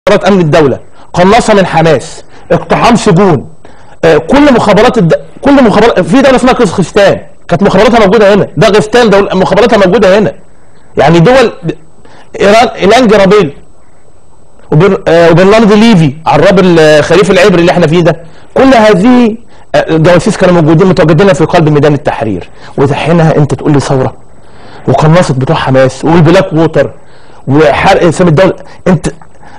مخابرات امن الدوله قناصه من حماس اقتحام سجون آه، كل مخابرات الد... كل مخابرات في دوله اسمها قزاقستان كانت مخابراتها موجوده هنا داغستان دول مخابراتها موجوده هنا يعني دول ايران ايلان جرابيل وبر... آه، وبرنامج ليفي عراب الخليفه العبري اللي احنا فيه ده كل هذه آه، جواسيس كانوا موجودين متواجدين في قلب ميدان التحرير وتحينها انت تقول لي ثوره وقناصه بتوع حماس والبلاك ووتر وحرق اسم الدوله انت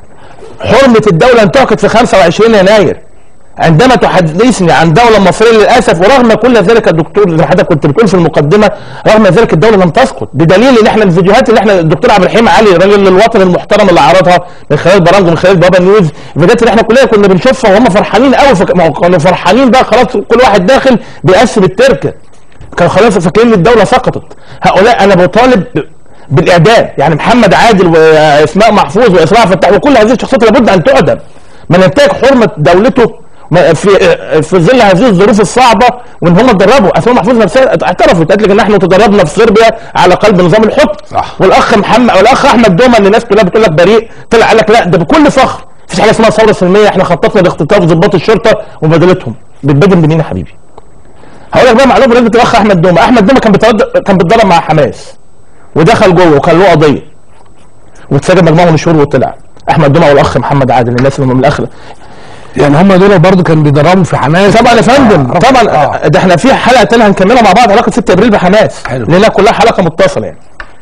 حرمه الدوله انتهكت في 25 يناير عندما تحدثني عن دولة مصرية للأسف ورغم كل ذلك الدكتور زي ما حضرتك كنت بتقول في المقدمة رغم ذلك الدولة لم تسقط بدليل ان احنا الفيديوهات اللي احنا الدكتور عبد الرحيم علي الراجل الوطني المحترم اللي عرضها من خلال برامج ومن خلال بابا نيوز الفيديوهات اللي احنا كلنا كنا بنشوفها وهم فرحانين قوي فك... ما هو كانوا فرحانين بقى خلاص كل واحد داخل بيقسم التركه كان خلاص فاكرين ان الدوله سقطت هؤلاء انا بطالب بالاعدام يعني محمد عادل واسماء محفوظ واسراء فتح وكل هذه الشخصيات لابد ان تعدم من ينتهك حرمه دولته ما- في في ظل هذه الظروف الصعبه وان هم اتدربوا اسماء محفوظ نفسها اعترفت قالت لك ان احنا تدربنا في صربيا على قلب نظام الحكم صح. والاخ محمد والاخ احمد دوما اللي الناس كلها بتقول لك بريء طلع قال لك لا ده بكل فخر مفيش حاجه اسمها ثوره سلميه احنا خططنا لاختطاف ضباط الشرطه وبدلتهم بتبادل بمين يا حبيبي؟ هقول لك بقى معلومه بالنسبه للاخ احمد دوما احمد دوما كان بيترد... كان بيتدرب مع حماس ودخل جوه وكان له قضيه واتسجن مجموعه من الشهور وطلع احمد دوما والاخ محمد عادل الناس اللي من الاخر يعني هم دول برضو كانوا بيدربوا في حماس طبعا يا فندم آه، طبعا آه. ده احنا في حلقه تانية هنكملها مع بعض علاقه 6 ابريل بحماس حلو. لانها كلها حلقه متصله يعني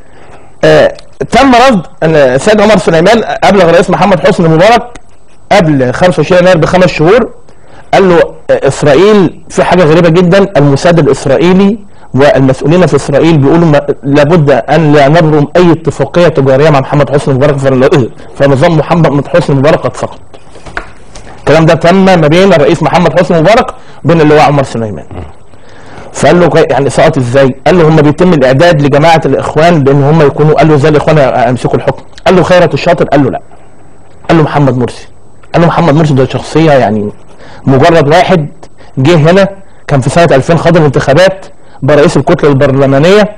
آه تم رفض ان السيد عمر سليمان ابلغ الرئيس محمد حسني مبارك قبل 25 يناير بخمس شهور قال له آه، اسرائيل في حاجه غريبه جدا الموساد الاسرائيلي والمسؤولين في اسرائيل بيقولوا ما- لابد ان لا نبرم اي اتفاقيه تجاريه مع محمد حسني مبارك فن- فنظام محمد حسني مبارك قد سقط. الكلام ده تم ما بين الرئيس محمد حسني مبارك وبين اللواء عمر سليمان. فقال له كوي- يعني سقط ازاي؟ قال له هم بيتم الاعداد لجماعه الاخوان بان هم يكونوا قال له ازاي الاخوان يمسكوا الحكم؟ قال له خيرت الشاطر؟ قال له لا. قال له محمد مرسي. قال له محمد مرسي ده شخصيه يعني مجرد واحد جه هنا كان في سنه 2000 خاض الانتخابات برئيس الكتله البرلمانيه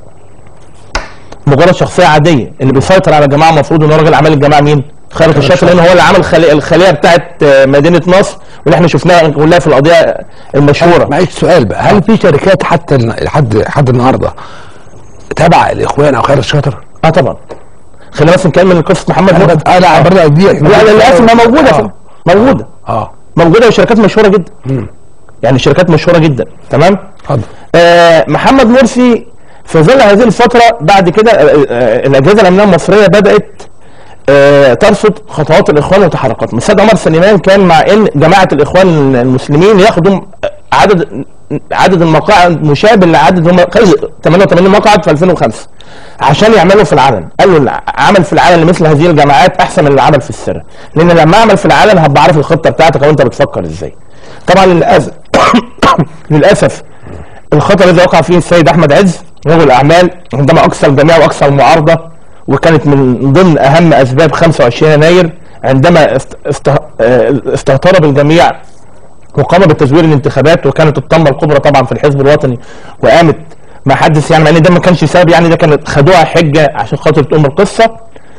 مجرد شخصيه عاديه اللي بيسيطر على الجماعه المفروض ان هو راجل اعمال الجماعه مين؟ خالد الشاطر لان هو اللي عمل خلي الخليه بتاعت آه، مدينه نصر واللي احنا شفناها كلها في القضيه المشهوره معلش سؤال بقى هل في شركات حتى الن- لحد لحد النهارده تبع الاخوان او خير الشاطر؟ اه طبعا خلينا بس نكمل قصه محمد انا مرسي بد... اه لا برضه دي لا للاسف ما موجوده اه, موجوده آه. موجوده وشركات مشهوره جدا يعني شركات مشهوره جدا تمام اتفضل آه محمد مرسي في ظل هذه الفترة بعد كده آه آه الأجهزة الأمنية المصرية بدأت آه ترصد خطوات الإخوان وتحركاتهم السيد عمر سليمان كان مع إن جماعة الإخوان المسلمين ياخدوا عدد عدد المقاعد مشابه لعدد هم 88 مقعد في 2005 عشان يعملوا في العلن قال له العمل في العلن لمثل هذه الجماعات احسن من العمل في السر لان لما اعمل في العلن هبقى عارف الخطه بتاعتك او انت بتفكر ازاي طبعا للاسف للاسف الخطر الذي وقع فيه السيد احمد عز رجل اعمال عندما اقصى الجميع واقصى المعارضه وكانت من ضمن اهم اسباب 25 يناير عندما است- است- آه، استهتر بالجميع وقام بتزوير الانتخابات وكانت الطامه الكبرى طبعا في الحزب الوطني وقامت ما حدث يعني مع ان ده ما كانش سبب يعني ده كانت خدوها حجه عشان خاطر تقوم القصه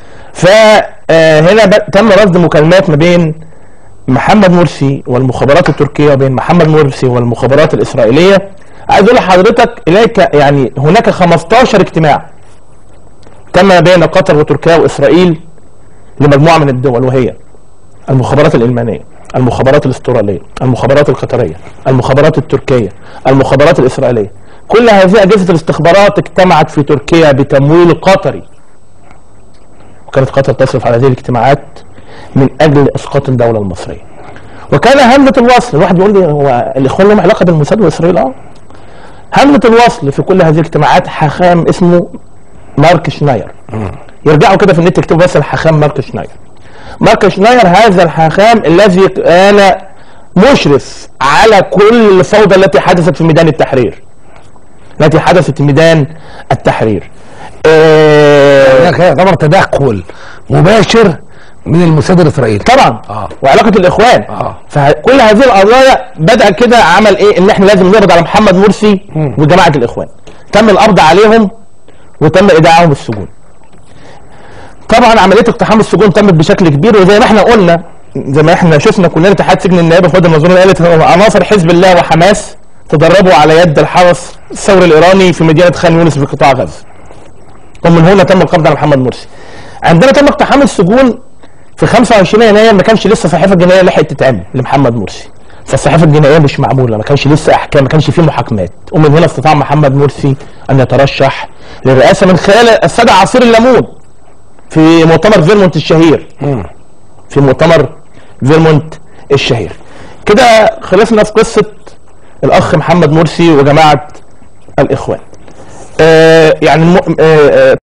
فهنا تم رصد مكالمات ما بين محمد مرسي والمخابرات التركيه وبين محمد مرسي والمخابرات الاسرائيليه عايز اقول لحضرتك اليك يعني هناك 15 اجتماع تم بين قطر وتركيا واسرائيل لمجموعه من الدول وهي المخابرات الالمانيه المخابرات الاستراليه المخابرات القطريه المخابرات التركيه المخابرات الاسرائيليه كل هذه اجهزه الاستخبارات اجتمعت في تركيا بتمويل قطري وكانت قطر تصرف على هذه الاجتماعات من اجل اسقاط الدوله المصريه وكان همزه الوصل الواحد بيقول لي هو الاخوان لهم علاقه بالموساد واسرائيل اه همزه الوصل في كل هذه الاجتماعات حاخام اسمه مارك شناير يرجعوا كده في النت يكتبوا بس الحاخام مارك شناير مارك شناير هذا الحاخام الذي كان مشرف على كل الفوضى التي حدثت في ميدان التحرير التي حدثت في ميدان التحرير آه هناك يعتبر تدخل مباشر من الموساد الاسرائيلي طبعا آه. وعلاقه الاخوان آه. فكل هذه القضايا بدا كده عمل ايه ان احنا لازم نقبض على محمد مرسي وجماعه الاخوان تم القبض عليهم وتم ايداعهم السجون طبعا عمليه اقتحام السجون تمت بشكل كبير وزي ما احنا قلنا زي ما احنا شفنا كلنا اتحاد سجن النيابه فؤاد المنظور قالت هو عناصر حزب الله وحماس تدربوا على يد الحرس الثوري الايراني في مدينه خان يونس في قطاع غزه. ومن هنا تم القبض على محمد مرسي. عندما تم اقتحام السجون في 25 يناير ما كانش لسه صحيفه جنائيه لحقت تتعمل لمحمد مرسي. فالصحيفه الجنائيه مش معموله ما كانش لسه احكام ما كانش فيه محاكمات ومن هنا استطاع محمد مرسي ان يترشح للرئاسه من خلال الساده عصير الليمون في مؤتمر فيرمونت الشهير في مؤتمر فيرمونت الشهير كده خلصنا في قصه الاخ محمد مرسي وجماعه الاخوان آه يعني الم... آه آه